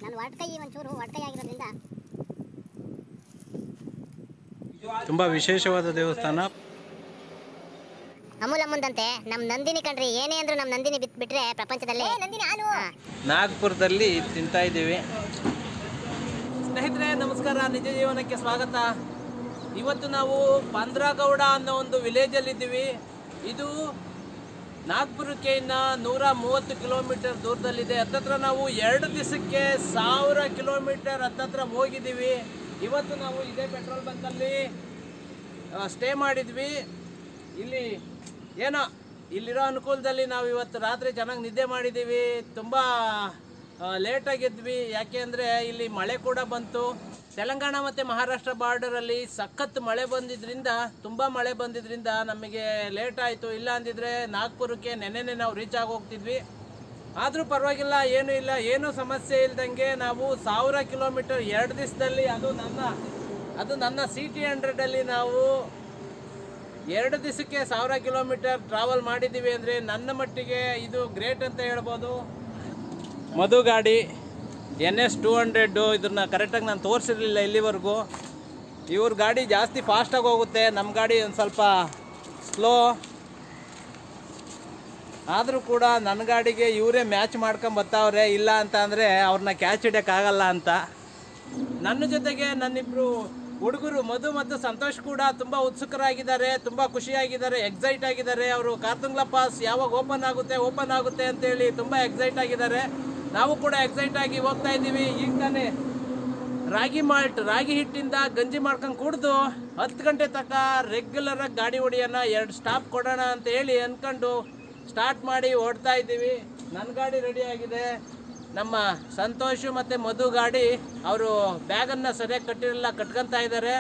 ನನ್ನ ಒಟ್ಕೈ ಒಂಚೂರು ಒಟ್ಕೈ ಆಗಿರೋದ್ರಿಂದ ತುಂಬ ವಿಶೇಷವಾದ ದೇವಸ್ಥಾನ ಅಮೂಲ್ ಅಮ್ಮಂದಂತೆ ನಮ್ಮ ನಂದಿನಿ ಕಣ್ರಿ ಏನೇ ಅಂದ್ರು ನಮ್ಮ ನಂದಿನಿ ಬಿತ್ ಬಿಟ್ರೆ ಪ್ರಪಂಚದಲ್ಲಿ ನಂದಿನಿ ಹಾಲು ನಾಗ್ಪುರದಲ್ಲಿ ತಿಂತಾ ಇದ್ದೀವಿ ಸ್ನೇಹಿತರೆ ನಮಸ್ಕಾರ ನಿಜ ಜೀವನಕ್ಕೆ ಸ್ವಾಗತ ಇವತ್ತು ನಾವು ಪಂದ್ರಗೌಡ ಅನ್ನೋ ಒಂದು ವಿಲೇಜಲ್ಲಿ ಇದ್ದೀವಿ ಇದು ನಾಗ್ಪುರಕ್ಕೆ ಇನ್ನ ನೂರ ಮೂವತ್ತು ಕಿಲೋಮೀಟರ್ ದೂರದಲ್ಲಿದೆ ಹತ್ತತ್ರ ನಾವು ಎರಡು ದಿವಸಕ್ಕೆ ಸಾವಿರ ಕಿಲೋಮೀಟರ್ ಹತ್ತತ್ರ ಹೋಗಿದ್ದೀವಿ ಇವತ್ತು ನಾವು ಇದೇ ಪೆಟ್ರೋಲ್ ಬಂಕಲ್ಲಿ ಸ್ಟೇ ಮಾಡಿದ್ವಿ ಇಲ್ಲಿ ಏನೋ ಇಲ್ಲಿರೋ ಅನುಕೂಲದಲ್ಲಿ ನಾವು ಇವತ್ತು ರಾತ್ರಿ ಚೆನ್ನಾಗಿ ನಿದ್ದೆ ಮಾಡಿದ್ದೀವಿ ತುಂಬ ಲೇಟಾಗಿದ್ವಿ ಯಾಕೆ ಅಂದರೆ ಇಲ್ಲಿ ಮಳೆ ಕೂಡ ಬಂತು ತೆಲಂಗಾಣ ಮತ್ತು ಮಹಾರಾಷ್ಟ್ರ ಬಾರ್ಡರಲ್ಲಿ ಸಖತ್ ಮಳೆ ಬಂದಿದ್ರಿಂದ ತುಂಬ ಮಳೆ ಬಂದಿದ್ರಿಂದ ನಮಗೆ ಲೇಟ್ ಆಯಿತು ಇಲ್ಲ ಅಂದಿದ್ರೆ ನಾಗ್ಪುರಕ್ಕೆ ನೆನ್ನೆನೆ ನಾವು ರೀಚ್ ಆಗಿ ಹೋಗ್ತಿದ್ವಿ ಆದರೂ ಪರವಾಗಿಲ್ಲ ಏನೂ ಇಲ್ಲ ಏನೂ ಸಮಸ್ಯೆ ಇಲ್ದಂಗೆ ನಾವು ಸಾವಿರ ಕಿಲೋಮೀಟರ್ ಎರಡು ದಿವಸದಲ್ಲಿ ಅದು ನನ್ನ ಅದು ನನ್ನ ಸಿ ಟಿ ಹಂಡ್ರೆಡಲ್ಲಿ ನಾವು ಎರಡು ದಿವಸಕ್ಕೆ ಸಾವಿರ ಕಿಲೋಮೀಟರ್ ಟ್ರಾವೆಲ್ ಮಾಡಿದ್ದೀವಿ ಅಂದರೆ ನನ್ನ ಮಟ್ಟಿಗೆ ಇದು ಗ್ರೇಟ್ ಅಂತ ಹೇಳ್ಬೋದು ಮಧು ಗಾಡಿ ಎನ್ ಎಸ್ ಟೂ ಹಂಡ್ರೆಡ್ಡು ಇದನ್ನ ಕರೆಕ್ಟಾಗಿ ನಾನು ತೋರಿಸಿರ್ಲಿಲ್ಲ ಇಲ್ಲಿವರೆಗೂ ಇವ್ರ ಗಾಡಿ ಜಾಸ್ತಿ ಫಾಸ್ಟಾಗಿ ಹೋಗುತ್ತೆ ನಮ್ಮ ಗಾಡಿ ಒಂದು ಸ್ವಲ್ಪ ಸ್ಲೋ ಆದರೂ ಕೂಡ ನನ್ನ ಗಾಡಿಗೆ ಇವರೇ ಮ್ಯಾಚ್ ಮಾಡ್ಕೊಂಡ್ ಬರ್ತಾವ್ರೆ ಇಲ್ಲ ಅಂತ ಅಂದರೆ ಅವ್ರನ್ನ ಕ್ಯಾಚ್ ಹಿಡಿಯೋಕ್ಕಾಗಲ್ಲ ಅಂತ ನನ್ನ ಜೊತೆಗೆ ನನ್ನಿಬ್ರು ಹುಡುಗರು ಮಧು ಮತ್ತು ಸಂತೋಷ್ ಕೂಡ ತುಂಬ ಉತ್ಸುಕರಾಗಿದ್ದಾರೆ ತುಂಬ ಖುಷಿಯಾಗಿದ್ದಾರೆ ಎಕ್ಸೈಟ್ ಆಗಿದ್ದಾರೆ ಅವರು ಕಾರ್ದುಂಗ್ಲ ಪಾಸ್ ಯಾವಾಗ ಓಪನ್ ಆಗುತ್ತೆ ಓಪನ್ ಆಗುತ್ತೆ ಅಂತೇಳಿ ತುಂಬ ಎಕ್ಸೈಟ್ ಆಗಿದ್ದಾರೆ ನಾವು ಕೂಡ ಎಕ್ಸೈಟ್ ಆಗಿ ಹೋಗ್ತಾ ಇದ್ದೀವಿ ಈಗ ತಾನೇ ರಾಗಿ ಮಾಲ್ಟ್ ರಾಗಿ ಹಿಟ್ಟಿಂದ ಗಂಜಿ ಮಾಡ್ಕೊಂಡು ಕುಡ್ದು ಹತ್ತು ಗಂಟೆ ತನಕ ರೆಗ್ಯುಲರ್ ಆಗಿ ಗಾಡಿ ಹೊಡಿಯೋಣ ಎರಡು ಸ್ಟಾಪ್ ಕೊಡೋಣ ಅಂತ ಹೇಳಿ ಅನ್ಕೊಂಡು ಸ್ಟಾರ್ಟ್ ಮಾಡಿ ಓಡ್ತಾ ಇದ್ದೀವಿ ನನ್ನ ಗಾಡಿ ರೆಡಿ ಆಗಿದೆ ನಮ್ಮ ಸಂತೋಷ್ ಮತ್ತು ಮಧು ಗಾಡಿ ಅವರು ಬ್ಯಾಗನ್ನು ಸರಿಯಾಗಿ ಕಟ್ಟಿರಲ್ಲ ಕಟ್ಕೊಂತ ಇದ್ದಾರೆ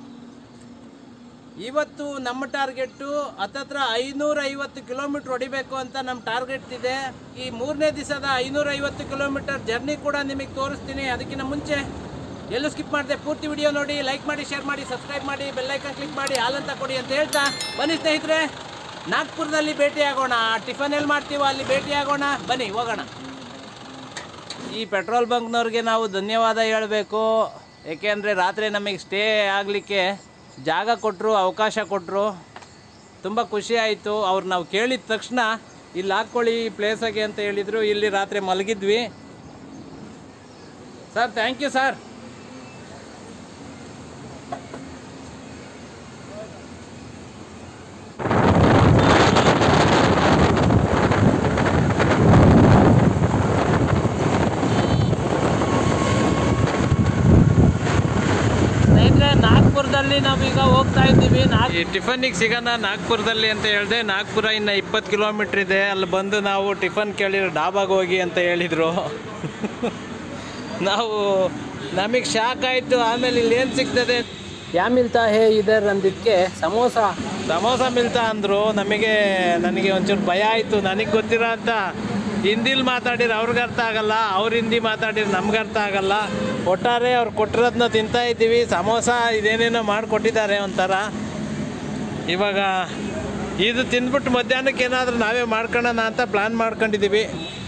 ಇವತ್ತು ನಮ್ಮ ಟಾರ್ಗೆಟ್ಟು ಹತ್ತತ್ರ ಐನೂರ ಐವತ್ತು ಕಿಲೋಮೀಟ್ರ್ ಹೊಡಿಬೇಕು ಅಂತ ನಮ್ಮ ಟಾರ್ಗೆಟ್ ಇದೆ ಈ ಮೂರನೇ ದಿವಸದ ಐನೂರ ಐವತ್ತು ಕಿಲೋಮೀಟರ್ ಜರ್ನಿ ಕೂಡ ನಿಮಗೆ ತೋರಿಸ್ತೀನಿ ಅದಕ್ಕಿಂತ ಮುಂಚೆ ಎಲ್ಲೂ ಸ್ಕಿಪ್ ಮಾಡಿದೆ ಪೂರ್ತಿ ವಿಡಿಯೋ ನೋಡಿ ಲೈಕ್ ಮಾಡಿ ಶೇರ್ ಮಾಡಿ ಸಬ್ಸ್ಕ್ರೈಬ್ ಮಾಡಿ ಬೆಲ್ಲೈಕನ್ ಕ್ಲಿಕ್ ಮಾಡಿ ಹಾಲಂತ ಕೊಡಿ ಅಂತ ಹೇಳ್ತಾ ಬನ್ನಿ ಸ್ನೇಹಿತರೆ ನಾಗ್ಪುರದಲ್ಲಿ ಭೇಟಿಯಾಗೋಣ ಟಿಫನ್ ಎಲ್ಲಿ ಮಾಡ್ತೀವೋ ಅಲ್ಲಿ ಭೇಟಿಯಾಗೋಣ ಬನ್ನಿ ಹೋಗೋಣ ಈ ಪೆಟ್ರೋಲ್ ಬಂಕ್ನವ್ರಿಗೆ ನಾವು ಧನ್ಯವಾದ ಹೇಳಬೇಕು ಏಕೆಂದರೆ ರಾತ್ರಿ ನಮಗೆ ಸ್ಟೇ ಆಗಲಿಕ್ಕೆ ಜಾಗ ಕೊಟ್ಟರು ಅವಕಾಶ ಕೊಟ್ಟರು ತುಂಬ ಖುಷಿ ಆಯಿತು ಅವ್ರು ನಾವು ಕೇಳಿದ ತಕ್ಷಣ ಇಲ್ಲಿ ಹಾಕ್ಕೊಳ್ಳಿ ಈ ಪ್ಲೇಸಾಗೆ ಅಂತ ಹೇಳಿದರು ಇಲ್ಲಿ ರಾತ್ರಿ ಮಲಗಿದ್ವಿ ಸರ್ ಥ್ಯಾಂಕ್ ಯು ಸರ್ ಸ್ನೇಹಿತರೆ ನಾಗ್ಪುರದಲ್ಲಿ ನಾವೀಗ ಹೋಗ್ತಾ ಇದ್ದೀವಿ ನಾಗ್ ಈ ಟಿಫನ್ನಿಗೆ ಸಿಗೋಣ ನಾಗ್ಪುರದಲ್ಲಿ ಅಂತ ಹೇಳಿದೆ ನಾಗ್ಪುರ ಇನ್ನು ಇಪ್ಪತ್ತು ಕಿಲೋಮೀಟ್ರ್ ಇದೆ ಅಲ್ಲಿ ಬಂದು ನಾವು ಟಿಫನ್ ಕೇಳಿರೋ ಡಾಬಾಗೆ ಹೋಗಿ ಅಂತ ಹೇಳಿದರು ನಾವು ನಮಗೆ ಶಾಕ್ ಆಯಿತು ಆಮೇಲೆ ಇಲ್ಲಿ ಏನು ಸಿಗ್ತದೆ ಯಾ ಮಿಲ್ತಾ ಹೇ ಇದರ್ ಅಂದಿದ್ದಕ್ಕೆ ಸಮೋಸ ಸಮೋಸ ಮಿಲ್ತಾ ಅಂದರು ನಮಗೆ ನನಗೆ ಒಂಚೂರು ಭಯ ಆಯಿತು ನನಗೆ ಗೊತ್ತಿರೋ ಅಂತ ಹಿಂದಿಲಿ ಮಾತಾಡಿದ್ರೆ ಅವ್ರಿಗೆ ಅರ್ಥ ಆಗಲ್ಲ ಅವ್ರ ಹಿಂದಿ ಮಾತಾಡಿದ್ರೆ ನಮ್ಗೆ ಅರ್ಥ ಆಗಲ್ಲ ಒಟ್ಟಾರೆ ಅವ್ರು ಕೊಟ್ಟಿರೋದನ್ನ ತಿಂತಾ ಇದ್ದೀವಿ ಸಮೋಸ ಇದೇನೇನೋ ಮಾಡಿಕೊಟ್ಟಿದ್ದಾರೆ ಒಂಥರ ಇವಾಗ ಇದು ತಿಂದ್ಬಿಟ್ಟು ಮಧ್ಯಾಹ್ನಕ್ಕೆ ಏನಾದರೂ ನಾವೇ ಮಾಡ್ಕೊಳ್ಳೋಣ ಅಂತ ಪ್ಲ್ಯಾನ್ ಮಾಡ್ಕೊಂಡಿದ್ದೀವಿ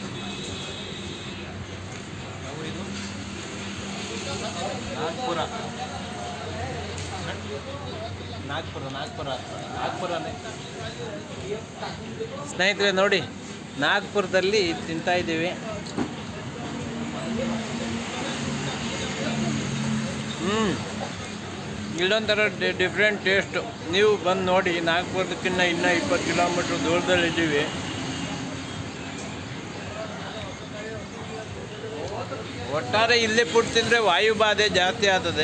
ನಾಗ್ಪುರ ನಾಗ್ಪುರ ನಾಗ್ಪುರ ನಾಗ್ಪುರನೇ ಸ್ನೇಹಿತರೆ ನೋಡಿ ನಾಗ್ಪುರದಲ್ಲಿ ತಿಂತಾ ಇದ್ದೀವಿ ಹ್ಞೂ ಇಲ್ಲೊಂಥರ ಡಿಫ್ರೆಂಟ್ ಟೇಸ್ಟು ನೀವು ಬಂದು ನೋಡಿ ನಾಗ್ಪುರದಕ್ಕಿಂತ ಇನ್ನೂ ಇಪ್ಪತ್ತು ಕಿಲೋಮೀಟ್ರ್ ದೂರದಲ್ಲಿದ್ದೀವಿ ಒಟ್ಟಾರೆ ಇಲ್ಲಿ ಫುಡ್ ತಿಂದರೆ ವಾಯುಬಾಧೆ ಜಾಸ್ತಿ ಆಗ್ತದೆ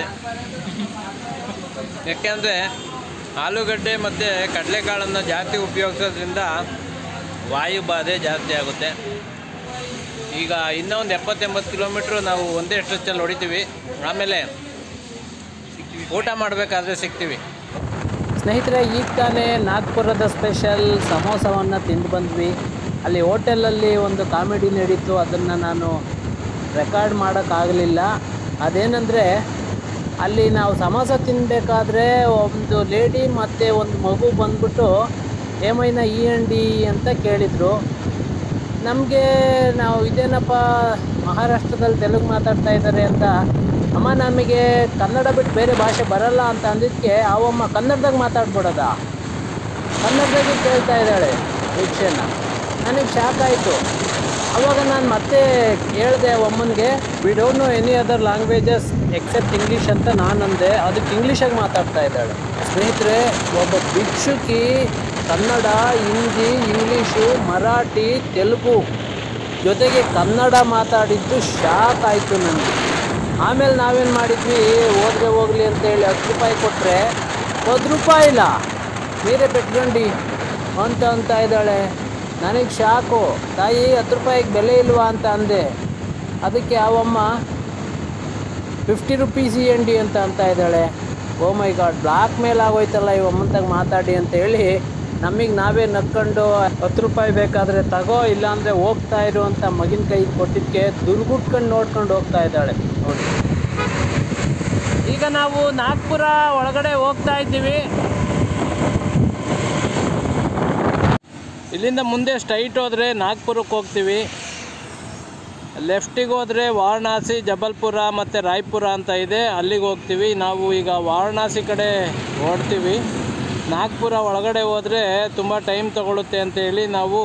ಯಾಕೆಂದರೆ ಆಲೂಗಡ್ಡೆ ಮತ್ತು ಕಡಲೆಕಾಳನ್ನು ಜಾಸ್ತಿ ಉಪಯೋಗಿಸೋದ್ರಿಂದ ವಾಯುಬಾಧೆ ಜಾಸ್ತಿ ಆಗುತ್ತೆ ಈಗ ಇನ್ನೂ ಒಂದು ಎಪ್ಪತ್ತೆಂಬತ್ತು ಕಿಲೋಮೀಟ್ರು ನಾವು ಒಂದೇ ಸ್ಟ್ರೆಚ್ಚಲ್ಲಿ ಹೊಡಿತೀವಿ ಆಮೇಲೆ ಊಟ ಮಾಡಬೇಕಾದ್ರೆ ಸಿಗ್ತೀವಿ ಸ್ನೇಹಿತರೆ ಈಗ ತಾನೇ ನಾಗ್ಪುರದ ಸ್ಪೆಷಲ್ ಸಮೋಸವನ್ನು ತಿಂದು ಬಂದ್ವಿ ಅಲ್ಲಿ ಹೋಟೆಲಲ್ಲಿ ಒಂದು ಕಾಮಿಡಿ ನಡೀತು ಅದನ್ನು ನಾನು ರೆಕಾರ್ಡ್ ಮಾಡೋಕ್ಕಾಗಲಿಲ್ಲ ಅದೇನೆಂದರೆ ಅಲ್ಲಿ ನಾವು ಸಮೋಸ ತಿನ್ನಬೇಕಾದ್ರೆ ಒಂದು ಲೇಡಿ ಮತ್ತು ಒಂದು ಮಗು ಬಂದ್ಬಿಟ್ಟು ಏಮೈನ ಈ ಅಂಡಿ ಅಂತ ಕೇಳಿದರು ನಮಗೆ ನಾವು ಇದೇನಪ್ಪ ಮಹಾರಾಷ್ಟ್ರದಲ್ಲಿ ತೆಲುಗು ಮಾತಾಡ್ತಾ ಇದ್ದಾರೆ ಅಂತ ಅಮ್ಮ ನಮಗೆ ಕನ್ನಡ ಬಿಟ್ಟು ಬೇರೆ ಭಾಷೆ ಬರಲ್ಲ ಅಂತ ಅಂದಿದ್ದಕ್ಕೆ ಅವಮ್ಮ ಕನ್ನಡದಾಗ ಮಾತಾಡ್ಬಿಡೋದ ಕನ್ನಡದಾಗೆ ಕೇಳ್ತಾ ಇದ್ದಾಳೆ ಭಿಕ್ಷೆನ ನನಗೆ ಶಾಕ್ ಆಯಿತು ಅವಾಗ ನಾನು ಮತ್ತೆ ಹೇಳಿದೆ ಅಮ್ಮನಿಗೆ we don't know any other languages except English ಅಂತ ನಾನು ಅಂದೆ ಅದಕ್ಕೆ ಇಂಗ್ಲೀಷಾಗಿ ಮಾತಾಡ್ತಾ ಇದ್ದಾಳೆ ಸ್ನೇಹಿತರೆ ಒಬ್ಬ ಭಿಕ್ಷುಕಿ ಕನ್ನಡ ಹಿಂದಿ ಇಂಗ್ಲೀಷು ಮರಾಠಿ ತೆಲುಗು ಜೊತೆಗೆ ಕನ್ನಡ ಮಾತಾಡಿದ್ದು ಶಾಕ್ ಆಯಿತು ನನಗೆ ಆಮೇಲೆ ನಾವೇನು ಮಾಡಿದ್ವಿ ಹೋದ್ರೆ ಹೋಗ್ಲಿ ಅಂತೇಳಿ ಹತ್ತು ರೂಪಾಯಿ ಕೊಟ್ಟರೆ ಒಂದು ರೂಪಾಯಿ ಇಲ್ಲ ಬೇರೆ ಪೆಟ್ಗಂಡಿ ಅಂತ ಅಂತ ಇದ್ದಾಳೆ ನನಗೆ ಶಾಕು ತಾಯಿ ಹತ್ತು ರೂಪಾಯಿಗೆ ಬೆಲೆ ಇಲ್ವಾ ಅಂತ ಅಂದೆ ಅದಕ್ಕೆ ಅವಮ್ಮ fifty rupees E N D ಅಂತ ಅಂತ ಇದ್ದಾಳೆ ಓ ಮೈ ಗಾಡ್ ಬ್ಲಾಕ್ ಮೇಲ್ ಆಗೋಯ್ತಲ್ಲ ಇವ ಅಮ್ಮಂತಾಗ ಮಾತಾಡಿ ಅಂತ ಹೇಳಿ ನಮಗೆ ನಾವೇ ನಕ್ಕೊಂಡು ಹತ್ತು ರೂಪಾಯಿ ಬೇಕಾದರೆ ತಗೋ ಇಲ್ಲಾಂದರೆ ಹೋಗ್ತಾ ಇರು ಅಂತ ಮಗಿನ ಕೈ ಕೊಟ್ಟಿದ್ದಕ್ಕೆ ದುರ್ಗುಟ್ಕೊಂಡು ನೋಡ್ಕೊಂಡು ಹೋಗ್ತಾ ಇದ್ದಾಳೆ ನೋಡಿ ಈಗ ನಾವು ನಾಗ್ಪುರ ಒಳಗಡೆ ಹೋಗ್ತಾ ಇದ್ದೀವಿ ಇಲ್ಲಿಂದ ಮುಂದೆ ಸ್ಟ್ರೈಟ್ ಹೋದರೆ ನಾಗ್ಪುರಕ್ಕೆ ಹೋಗ್ತೀವಿ ಲೆಫ್ಟಿಗೆ ಹೋದರೆ ವಾರಣಾಸಿ ಜಬಲ್ಪುರ ಮತ್ತು ರಾಯ್ಪುರ ಅಂತ ಇದೆ ಅಲ್ಲಿಗೆ ಹೋಗ್ತೀವಿ ನಾವು ಈಗ ವಾರಣಾಸಿ ಕಡೆ ಹೊರಡ್ತೀವಿ ನಾಗ್ಪುರ ಒಳಗಡೆ ಹೋದರೆ ತುಂಬ ಟೈಮ್ ತಗೊಳುತ್ತೆ ಅಂತೇಳಿ ನಾವು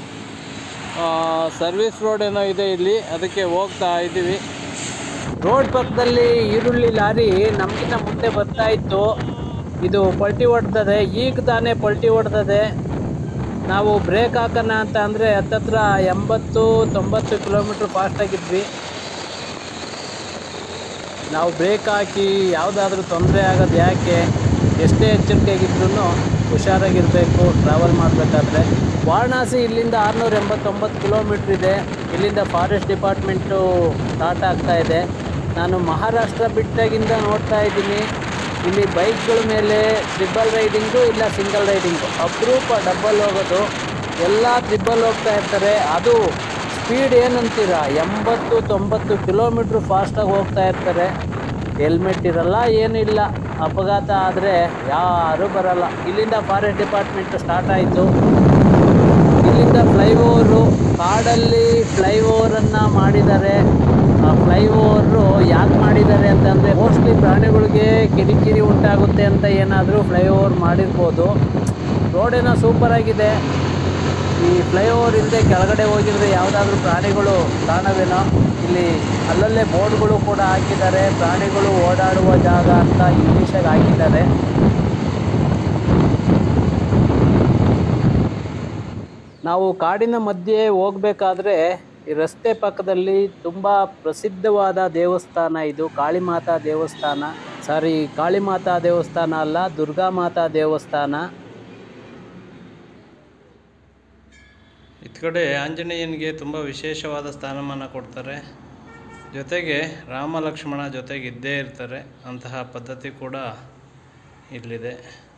ಸರ್ವಿಸ್ ರೋಡ್ ಏನೋ ಇದೆ ಇಲ್ಲಿ ಅದಕ್ಕೆ ಹೋಗ್ತಾ ಇದ್ದೀವಿ ರೋಡ್ ಪಕ್ಕದಲ್ಲಿ ಈರುಳ್ಳಿ ಲಾರಿ ನಮಗಿಂತ ಮುಂದೆ ಬರ್ತಾ ಇತ್ತು ಇದು ಪಲ್ಟಿ ಹೊಡೆದದೆ ಈಗ ತಾನೇ ಪಲ್ಟಿ ಹೊಡೆದದೆ ನಾವು ಬ್ರೇಕ್ ಹಾಕೋಣ ಅಂತ ಅಂದರೆ ಹತ್ತತ್ರ ಎಂಬತ್ತು ತೊಂಬತ್ತು ಕಿಲೋಮೀಟ್ರ್ ಫಾಸ್ಟಾಗಿದ್ವಿ ನಾವು ಬ್ರೇಕ್ ಹಾಕಿ ಯಾವುದಾದ್ರೂ ತೊಂದರೆ ಆಗೋದು ಯಾಕೆ ಎಷ್ಟೇ ಎಚ್ಚರಿಕೆಯಾಗಿದ್ರೂ ಹುಷಾರಾಗಿರಬೇಕು ಟ್ರಾವೆಲ್ ಮಾಡಬೇಕಾದ್ರೆ ವಾರಣಾಸಿ ಇಲ್ಲಿಂದ ಆರುನೂರ ಎಂಬತ್ತೊಂಬತ್ತು ಕಿಲೋಮೀಟ್ರ್ ಇದೆ ಇಲ್ಲಿಂದ ಫಾರೆಸ್ಟ್ ಡಿಪಾರ್ಟ್ಮೆಂಟು ಸ್ಟಾರ್ಟ್ ಆಗ್ತಾ ಇದೆ ನಾನು ಮಹಾರಾಷ್ಟ್ರ ಬಿಟ್ಟಾಗಿಂದ ನೋಡ್ತಾ ಇದ್ದೀನಿ ಇಲ್ಲಿ ಬೈಕ್ಗಳ ಮೇಲೆ ಟ್ರಿಬಲ್ ರೈಡಿಂಗು ಇಲ್ಲ ಸಿಂಗಲ್ ರೈಡಿಂಗು ಅಪರೂಪ ಡಬ್ಬಲ್ ಹೋಗೋದು ಎಲ್ಲ ಟ್ರಿಬಲ್ ಹೋಗ್ತಾ ಇರ್ತಾರೆ ಅದು ಸ್ಪೀಡ್ ಏನಂತೀರ ಎಂಬತ್ತು ತೊಂಬತ್ತು ಕಿಲೋಮೀಟ್ರ್ ಫಾಸ್ಟಾಗಿ ಹೋಗ್ತಾ ಇರ್ತಾರೆ ಹೆಲ್ಮೆಟ್ ಇರಲ್ಲ ಏನಿಲ್ಲ ಅಪಘಾತ ಆದರೆ ಯಾರೂ ಬರಲ್ಲ ಇಲ್ಲಿಂದ ಫಾರೆಸ್ಟ್ ಡಿಪಾರ್ಟ್ಮೆಂಟ್ ಸ್ಟಾರ್ಟ್ ಆಯಿತು ಇಲ್ಲಿಂದ ಫ್ಲೈಓವರು ಕಾಡಲ್ಲಿ ಫ್ಲೈಓವರನ್ನು ಮಾಡಿದ್ದಾರೆ ಆ ಫ್ಲೈಓವರು ಯಾಕೆ ಮಾಡಿದ್ದಾರೆ ಅಂತಂದರೆ ಮೋಸ್ಟ್ಲಿ ಪ್ರಾಣಿಗಳಿಗೆ ಕಿರಿಕಿರಿ ಉಂಟಾಗುತ್ತೆ ಅಂತ ಏನಾದರೂ ಫ್ಲೈಓವರ್ ಮಾಡಿರ್ಬೋದು ರೋಡೇನೋ ಸೂಪರ್ ಆಗಿದೆ ಈ ಫ್ಲೈಓವರ್ ಇಲ್ಲದೆ ಕೆಳಗಡೆ ಹೋಗಿದ್ರೆ ಯಾವುದಾದ್ರೂ ಪ್ರಾಣಿಗಳು ಕಾಣವೇನೋ ಇಲ್ಲಿ ಅಲ್ಲಲ್ಲೇ ಬೋರ್ಡ್ಗಳು ಕೂಡ ಹಾಕಿದ್ದಾರೆ ಪ್ರಾಣಿಗಳು ಓಡಾಡುವ ಜಾಗ ಅಂತ ಇಂಗ್ಲೀಷಾಗಿ ಹಾಕಿದ್ದಾರೆ ನಾವು ಕಾಡಿನ ಮಧ್ಯೆ ಹೋಗಬೇಕಾದ್ರೆ ಈ ರಸ್ತೆ ಪಕ್ಕದಲ್ಲಿ ತುಂಬ ಪ್ರಸಿದ್ಧವಾದ ದೇವಸ್ಥಾನ ಇದು ಕಾಳಿಮಾತಾ ದೇವಸ್ಥಾನ ಸಾರಿ ಕಾಳಿಮಾತಾ ದೇವಸ್ಥಾನ ಅಲ್ಲ ದುರ್ಗಾ ಮಾತಾ ದೇವಸ್ಥಾನ ಇತ್ ಕಡೆ ಆಂಜನೇಯನಿಗೆ ತುಂಬ ವಿಶೇಷವಾದ ಸ್ಥಾನಮಾನ ಕೊಡ್ತಾರೆ ಜೊತೆಗೆ ರಾಮ ಲಕ್ಷ್ಮಣ ಜೊತೆಗೆ ಇದ್ದೇ ಇರ್ತಾರೆ ಅಂತಹ ಪದ್ಧತಿ ಕೂಡ ಇಲ್ಲಿದೆ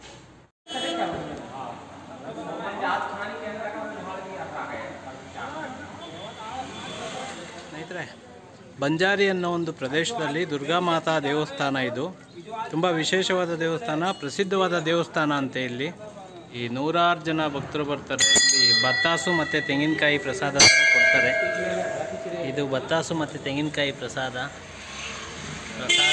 ಸ್ನೇಹಿತರೆ ಬಂಜಾರಿ ಅನ್ನೋ ಒಂದು ಪ್ರದೇಶದಲ್ಲಿ ದುರ್ಗಾ ಮಾತಾ ದೇವಸ್ಥಾನ ಇದು ತುಂಬ ವಿಶೇಷವಾದ ದೇವಸ್ಥಾನ ಪ್ರಸಿದ್ಧವಾದ ದೇವಸ್ಥಾನ ಅಂತೆ ಇಲ್ಲಿ ಈ ನೂರಾರು ಜನ ಭಕ್ತರು ಬರ್ತಾರೆ ಇಲ್ಲಿ ಬತ್ತಾಸು ಮತ್ತು ತೆಂಗಿನಕಾಯಿ ಪ್ರಸಾದ ಥರ ಕೊಡ್ತಾರೆ ಇದು ಬತ್ತಾಸು ಮತ್ತು ತೆಂಗಿನಕಾಯಿ ಪ್ರಸಾದ ಪ್ರಸಾದ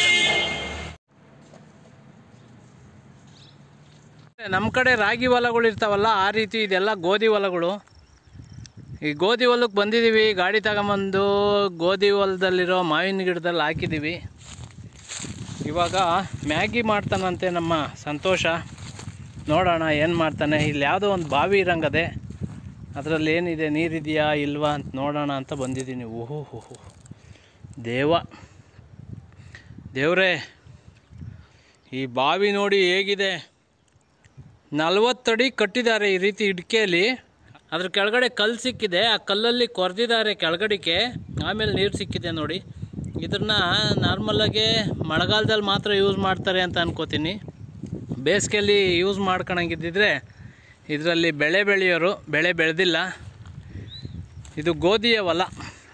ನಮ್ಮ ಕಡೆ ರಾಗಿ ಹೊಲಗಳು ಇರ್ತಾವಲ್ಲ ಆ ರೀತಿ ಇದೆಲ್ಲ ಗೋಧಿ ಹೊಲಗಳು ಈ ಗೋಧಿ ಹೊಲಕ್ಕೆ ಬಂದಿದ್ದೀವಿ ಗಾಡಿ ತಗೊಂಬಂದು ಗೋಧಿ ಹೊಲದಲ್ಲಿರೋ ಮಾವಿನ ಗಿಡದಲ್ಲಿ ಹಾಕಿದ್ದೀವಿ ಇವಾಗ ಮ್ಯಾಗಿ ಮಾಡ್ತಾನಂತೆ ನಮ್ಮ ಸಂತೋಷ ನೋಡೋಣ ಏನು ಮಾಡ್ತಾನೆ ಇಲ್ಲಿ ಯಾವುದೋ ಒಂದು ಬಾವಿ ಇರಂಗದೆ ಅದರಲ್ಲಿ ಏನಿದೆ ನೀರಿದೆಯಾ ಇಲ್ವಾ ಅಂತ ನೋಡೋಣ ಅಂತ ಬಂದಿದ್ದೀನಿ ಓಹೋ ಹೋ ಹೋ ದೇವ ದೇವ್ರೇ ಈ ಬಾವಿ ನೋಡಿ ಹೇಗಿದೆ ನಲ್ವತ್ತಡಿ ಕಟ್ಟಿದ್ದಾರೆ ಈ ರೀತಿ ಇಡ್ಕೆಯಲ್ಲಿ ಅದ್ರ ಕೆಳಗಡೆ ಕಲ್ಲು ಸಿಕ್ಕಿದೆ ಆ ಕಲ್ಲಲ್ಲಿ ಕೊರೆದಿದ್ದಾರೆ ಕೆಳಗಡೆಗೆ ಆಮೇಲೆ ನೀರು ಸಿಕ್ಕಿದೆ ನೋಡಿ ಇದನ್ನ ನಾರ್ಮಲಾಗಿ ಮಳೆಗಾಲದಲ್ಲಿ ಮಾತ್ರ ಯೂಸ್ ಮಾಡ್ತಾರೆ ಅಂತ ಅನ್ಕೋತೀನಿ ಬೇಸಿಗೆಯಲ್ಲಿ ಯೂಸ್ ಮಾಡ್ಕೊಳಂಗಿದ್ದಿದ್ರೆ ಇದರಲ್ಲಿ ಬೆಳೆ ಬೆಳೆಯೋರು ಬೆಳೆ ಬೆಳೆದಿಲ್ಲ ಇದು ಗೋಧಿಯ ಹೊಲ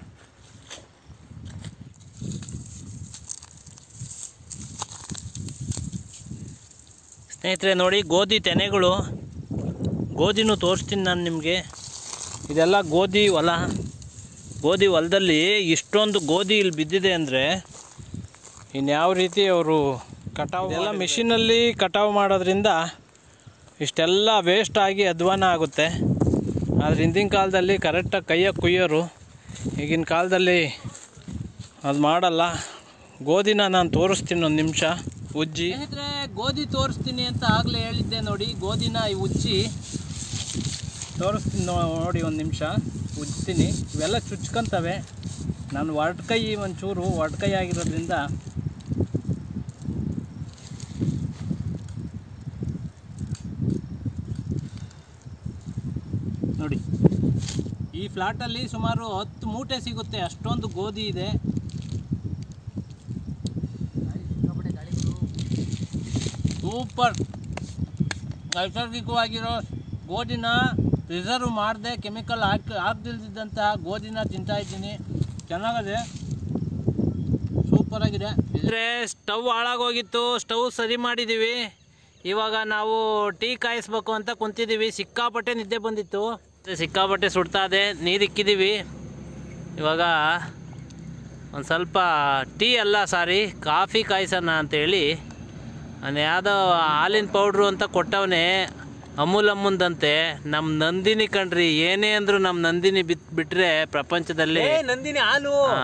ಸ್ನೇಹಿತರೆ ನೋಡಿ ಗೋಧಿ ತೆನೆಗಳು ಗೋಧಿನೂ ತೋರಿಸ್ತೀನಿ ನಾನು ನಿಮಗೆ ಇದೆಲ್ಲ ಗೋಧಿ ಹೊಲ ಗೋಧಿ ಹೊಲದಲ್ಲಿ ಇಷ್ಟೊಂದು ಗೋಧಿ ಇಲ್ಲಿ ಬಿದ್ದಿದೆ ಅಂದರೆ ಇನ್ಯಾವ ರೀತಿ ಅವರು ಕಟಾವು ಎಲ್ಲ ಮಿಷಿನಲ್ಲಿ ಕಟಾವು ಮಾಡೋದ್ರಿಂದ ಇಷ್ಟೆಲ್ಲ ವೇಸ್ಟ್ ಆಗಿ ಅಧ್ವಾನ ಆಗುತ್ತೆ ಆದರೆ ಹಿಂದಿನ ಕಾಲದಲ್ಲಿ ಕರೆಕ್ಟಾಗಿ ಕೈಯಾಗ ಕುಯ್ಯೋರು ಈಗಿನ ಕಾಲದಲ್ಲಿ ಅದು ಮಾಡಲ್ಲ ಗೋಧಿನ ನಾನು ತೋರಿಸ್ತೀನಿ ಒಂದು ನಿಮಿಷ ಉಜ್ಜಿ ಸ್ನೇಹಿತರೆ ಗೋಧಿ ತೋರಿಸ್ತೀನಿ ಅಂತ ಆಗಲೇ ಹೇಳಿದ್ದೆ ನೋಡಿ ಗೋಧಿನ ಈ ಉಜ್ಜಿ ತೋರಿಸ್ತೀನಿ ನೋ- ನೋಡಿ ಒಂದು ನಿಮಿಷ ಉಜ್ತೀನಿ ಇವೆಲ್ಲ ಚುಚ್ಕೊಂತವೆ ನಾನು ಒಡ್ಕೈ ಒಂಚೂರು ಒಡ್ಕೈ ಆಗಿರೋದ್ರಿಂದ ನೋಡಿ ಈ ಫ್ಲಾಟಲ್ಲಿ ಸುಮಾರು ಹತ್ತು ಮೂಟೆ ಸಿಗುತ್ತೆ ಅಷ್ಟೊಂದು ಗೋಧಿ ಇದೆ ಸೂಪರ್ ನೈಸರ್ಗಿಕವಾಗಿರೋ ಗೋಧಿನ ರಿಸರ್ವ್ ಮಾಡದೆ ಕೆಮಿಕಲ್ ಹಾಕಿ ಹಾಕ್ದಿಲ್ದಿದ್ದಂತಹ ಗೋಧಿನ ತಿಂತಾ ಇದ್ದೀನಿ ಚೆನ್ನಾಗಿದೆ ಸೂಪರ್ ಆಗಿದೆ ಅಂದರೆ ಸ್ಟವ್ ಹಾಳಾಗೋಗಿತ್ತು ಸ್ಟವ್ ಸರಿ ಮಾಡಿದ್ದೀವಿ ಇವಾಗ ನಾವು ಟೀ ಕಾಯಿಸ್ಬೇಕು ಅಂತ ಕುಂತಿದ್ದೀವಿ ಸಿಕ್ಕಾಪಟ್ಟೆ ನಿದ್ದೆ ಬಂದಿತ್ತು ಸಿಕ್ಕಾಪಟ್ಟೆ ಸುಡ್ತಾ ಇದೆ ನೀರು ಇಕ್ಕಿದ್ದೀವಿ ಇವಾಗ ಒಂದು ಸ್ವಲ್ಪ ಟೀ ಅಲ್ಲ ಸಾರಿ ಕಾಫಿ ಕಾಯಿಸೋಣ ಅಂತೇಳಿ ನಾನು ಯಾವುದೋ ಹಾಲಿನ ಪೌಡ್ರು ಅಂತ ಕೊಟ್ಟವನೇ ಅಮೂಲ್ ಅಮ್ಮಂದಂತೆ ನಮ್ಮ ನಂದಿನಿ ಕಣ್ರಿ ಏನೇ ಅಂದ್ರು ನಮ್ಮ ನಂದಿನಿ ಬಿತ್ ಬಿಟ್ರೆ ಪ್ರಪಂಚದಲ್ಲಿ ನಂದಿನಿ ಹಾಲು ಹಾ.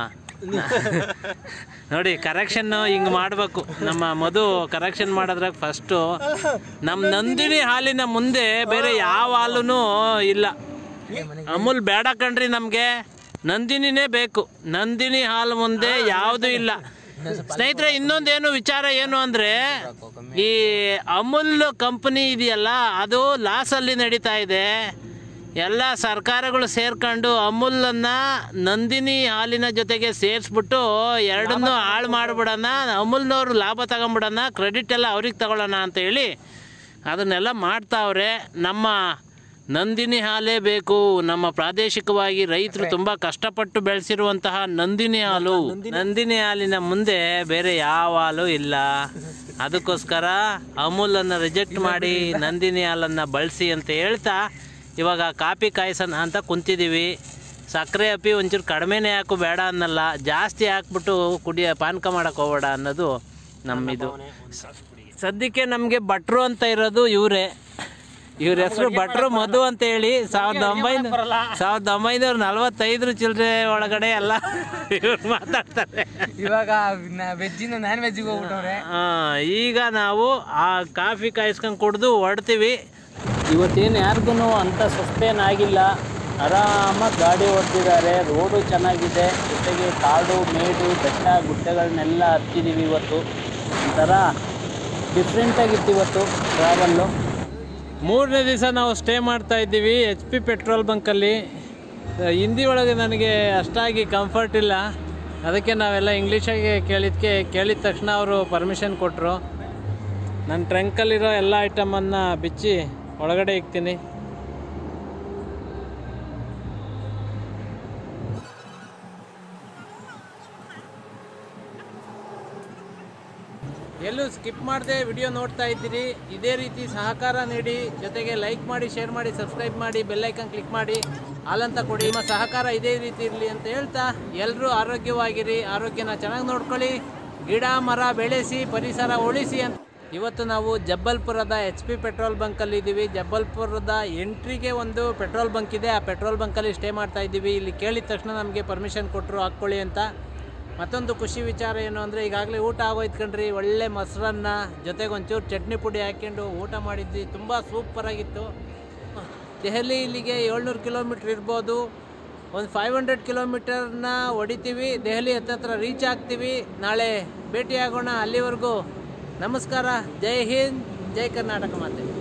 ನೋಡಿ ಕರೆಕ್ಷನ್ ಹಿಂಗ್ ಮಾಡ್ಬೇಕು ನಮ್ಮ ಮಧು ಕರೆಕ್ಷನ್ ಮಾಡೋದ್ರಾಗ ಫಸ್ಟು ನಮ್ಮ ನಂದಿನಿ ಹಾಲಿನ ಮುಂದೆ ಬೇರೆ ಯಾವ ಹಾಲೂ ಇಲ್ಲ ಅಮೂಲ್ ಬೇಡ ಕಣ್ರಿ ನಮಗೆ ನಂದಿನಿನೇ ಬೇಕು ನಂದಿನಿ ಹಾಲು ಮುಂದೆ ಯಾವುದೂ ಇಲ್ಲ ಸ್ನೇಹಿತರೆ ಇನ್ನೊಂದೇನು ವಿಚಾರ ಏನು ಅಂದರೆ ಈ ಅಮೂಲ್ ಕಂಪನಿ ಇದೆಯಲ್ಲ ಅದು ಲಾಸಲ್ಲಿ ನಡೀತಾ ಇದೆ ಎಲ್ಲ ಸರ್ಕಾರಗಳು ಸೇರ್ಕೊಂಡು ಅಮೂಲನ್ನ ನಂದಿನಿ ಹಾಲಿನ ಜೊತೆಗೆ ಸೇರಿಸ್ಬಿಟ್ಟು ಎರಡನ್ನೂ ಹಾಳು ಮಾಡಿಬಿಡೋಣ ಅಮೂಲ್ನವ್ರು ಲಾಭ ತಗೊಂಬಿಡೋಣ ಕ್ರೆಡಿಟ್ ಎಲ್ಲ ಅವ್ರಿಗೆ ತಗೊಳ್ಳೋಣ ಅಂತ ಹೇಳಿ ಅದನ್ನೆಲ್ಲ ಮಾಡ್ತಾವ್ರೆ ನಮ್ಮ ನಂದಿನಿ ಹಾಲೇ ಬೇಕು ನಮ್ಮ ಪ್ರಾದೇಶಿಕವಾಗಿ ರೈತರು ತುಂಬ ಕಷ್ಟಪಟ್ಟು ಬೆಳೆಸಿರುವಂತಹ ನಂದಿನಿ ಹಾಲು ನಂದಿನಿ ಹಾಲಿನ ಮುಂದೆ ಬೇರೆ ಯಾವ ಹಾಲು ಇಲ್ಲ ಅದಕ್ಕೋಸ್ಕರ ಅಮೂಲನ್ನು ರಿಜೆಕ್ಟ್ ಮಾಡಿ ನಂದಿನಿ ಹಾಲನ್ನು ಬಳಸಿ ಅಂತ ಹೇಳ್ತಾ ಇವಾಗ ಕಾಪಿ ಕಾಯಿಸೋಣ ಅಂತ ಕುಂತಿದ್ದೀವಿ ಸಕ್ಕರೆ ಅಪ್ಪಿ ಒಂಚೂರು ಕಡಿಮೆನೇ ಹಾಕು ಬೇಡ ಅನ್ನಲ್ಲ ಜಾಸ್ತಿ ಹಾಕ್ಬಿಟ್ಟು ಕುಡಿಯ ಪಾನಕ ಮಾಡಕ್ಕೆ ಹೋಗ್ಬೇಡ ಅನ್ನೋದು ನಮ್ಮಿದು ಸದ್ಯಕ್ಕೆ ನಮಗೆ ಭಟ್ರು ಅಂತ ಇರೋದು ಇವರೇ ಇವ್ರ ಹೆಸರು ಭಟ್ರು ಮಧು ಅಂತ ಹೇಳಿ ಸಾವಿರದ ಒಂಬೈನೂರ ಸಾವಿರದ ಒಂಬೈನೂರ ನಲವತ್ತೈದರ ಚಿಲ್ಲರೆ ಒಳಗಡೆ ಎಲ್ಲ ಇವ್ರು ಮಾತಾಡ್ತಾರೆ ಇವಾಗ ವೆಜ್ಜಿಂದ ನಾನ್ ವೆಜ್ಜಿಗೆ ಹೋಗ್ಬಿಟ್ಟವ್ರೆ ಆ, ಈಗ ನಾವು ಆ ಕಾಫಿ ಕಾಯಿಸ್ಕೊಂಡು ಕುಡಿದು ಹೊಡ್ತೀವಿ ಇವತ್ತೇನು ಯಾರಿಗೂ ಅಂಥ ಸುಸ್ತೇನಾಗಿಲ್ಲ ಆರಾಮಾಗಿ ಗಾಡಿ ಓಡ್ತಿದ್ದಾರೆ ರೋಡು ಚೆನ್ನಾಗಿದೆ ಜೊತೆಗೆ ಕಾಡು ಮೇಡು ಬೆಟ್ಟ ಗುಡ್ಡಗಳನ್ನೆಲ್ಲ ಹತ್ತಿದ್ದೀವಿ ಇವತ್ತು ಒಂಥರ ಡಿಫ್ರೆಂಟಾಗಿತ್ತು ಇವತ್ತು ಟ್ರಾವೆಲ್ಲು ಮೂರನೇ ದಿವಸ ನಾವು ಸ್ಟೇ ಮಾಡ್ತಾ ಇದ್ದೀವಿ ಎಚ್ ಪಿ ಪೆಟ್ರೋಲ್ ಬಂಕಲ್ಲಿ ಹಿಂದಿ ಒಳಗೆ ನನಗೆ ಅಷ್ಟಾಗಿ ಕಂಫರ್ಟ್ ಇಲ್ಲ ಅದಕ್ಕೆ ನಾವೆಲ್ಲ ಇಂಗ್ಲೀಷಾಗೆ ಕೇಳಿದ್ದಕ್ಕೆ ಕೇಳಿದ ತಕ್ಷಣ ಅವರು ಪರ್ಮಿಷನ್ ಕೊಟ್ಟರು ನನ್ನ ಟ್ರಂಕಲ್ಲಿರೋ ಎಲ್ಲ ಐಟಮನ್ನು ಬಿಚ್ಚಿ ಒಳಗಡೆ ಇಕ್ತೀನಿ ಎಲ್ಲೂ ಸ್ಕಿಪ್ ಮಾಡದೆ ವಿಡಿಯೋ ನೋಡ್ತಾ ಇದ್ದೀರಿ ಇದೇ ರೀತಿ ಸಹಕಾರ ನೀಡಿ ಜೊತೆಗೆ ಲೈಕ್ ಮಾಡಿ ಶೇರ್ ಮಾಡಿ ಸಬ್ಸ್ಕ್ರೈಬ್ ಮಾಡಿ ಬೆಲ್ಲೈಕನ್ ಕ್ಲಿಕ್ ಮಾಡಿ ಹಾಲಂತ ಕೊಡಿ ನಿಮ್ಮ ಸಹಕಾರ ಇದೇ ರೀತಿ ಇರಲಿ ಅಂತ ಹೇಳ್ತಾ ಎಲ್ಲರೂ ಆರೋಗ್ಯವಾಗಿರಿ ಆರೋಗ್ಯನ ಚೆನ್ನಾಗಿ ನೋಡ್ಕೊಳ್ಳಿ ಗಿಡ ಮರ ಬೆಳೆಸಿ ಪರಿಸರ ಉಳಿಸಿ ಅಂತ ಇವತ್ತು ನಾವು ಜಬ್ಬಲ್ಪುರದ ಎಚ್ ಪಿ ಪೆಟ್ರೋಲ್ ಬಂಕಲ್ಲಿ ಇದ್ದೀವಿ ಜಬ್ಬಲ್ಪುರದ ಎಂಟ್ರಿಗೆ ಒಂದು ಪೆಟ್ರೋಲ್ ಬಂಕ್ ಇದೆ ಆ ಪೆಟ್ರೋಲ್ ಬಂಕಲ್ಲಿ ಸ್ಟೇ ಮಾಡ್ತಾ ಇದ್ದೀವಿ ಇಲ್ಲಿ ಕೇಳಿದ ತಕ್ಷಣ ನಮಗೆ ಪರ್ಮಿಷನ್ ಕೊಟ್ಟರು ಹಾಕ್ಕೊಳ್ಳಿ ಅಂತ ಮತ್ತೊಂದು ಖುಷಿ ವಿಚಾರ ಏನು ಅಂದರೆ ಈಗಾಗಲೇ ಊಟ ಆಗೋಯ್ತು ಕಣ್ರಿ ಒಳ್ಳೆ ಮೊಸರನ್ನ ಜೊತೆಗೆ ಒಂಚೂರು ಚಟ್ನಿ ಪುಡಿ ಹಾಕ್ಕೊಂಡು ಊಟ ಮಾಡಿದ್ವಿ ತುಂಬ ಸೂಪರಾಗಿತ್ತು ದೆಹಲಿ ಇಲ್ಲಿಗೆ ಏಳ್ನೂರು ಕಿಲೋಮೀಟ್ರ್ ಇರ್ಬೋದು ಒಂದು ಫೈವ್ ಹಂಡ್ರೆಡ್ ಕಿಲೋಮೀಟರ್ನ ಹೊಡಿತೀವಿ ದೆಹಲಿ ಹತ್ತತ್ರ ರೀಚ್ ಆಗ್ತೀವಿ ನಾಳೆ ಭೇಟಿಯಾಗೋಣ ಅಲ್ಲಿವರೆಗೂ ನಮಸ್ಕಾರ ಜೈ ಹಿಂದ್ ಜೈ ಕರ್ನಾಟಕ ಮಾತೆ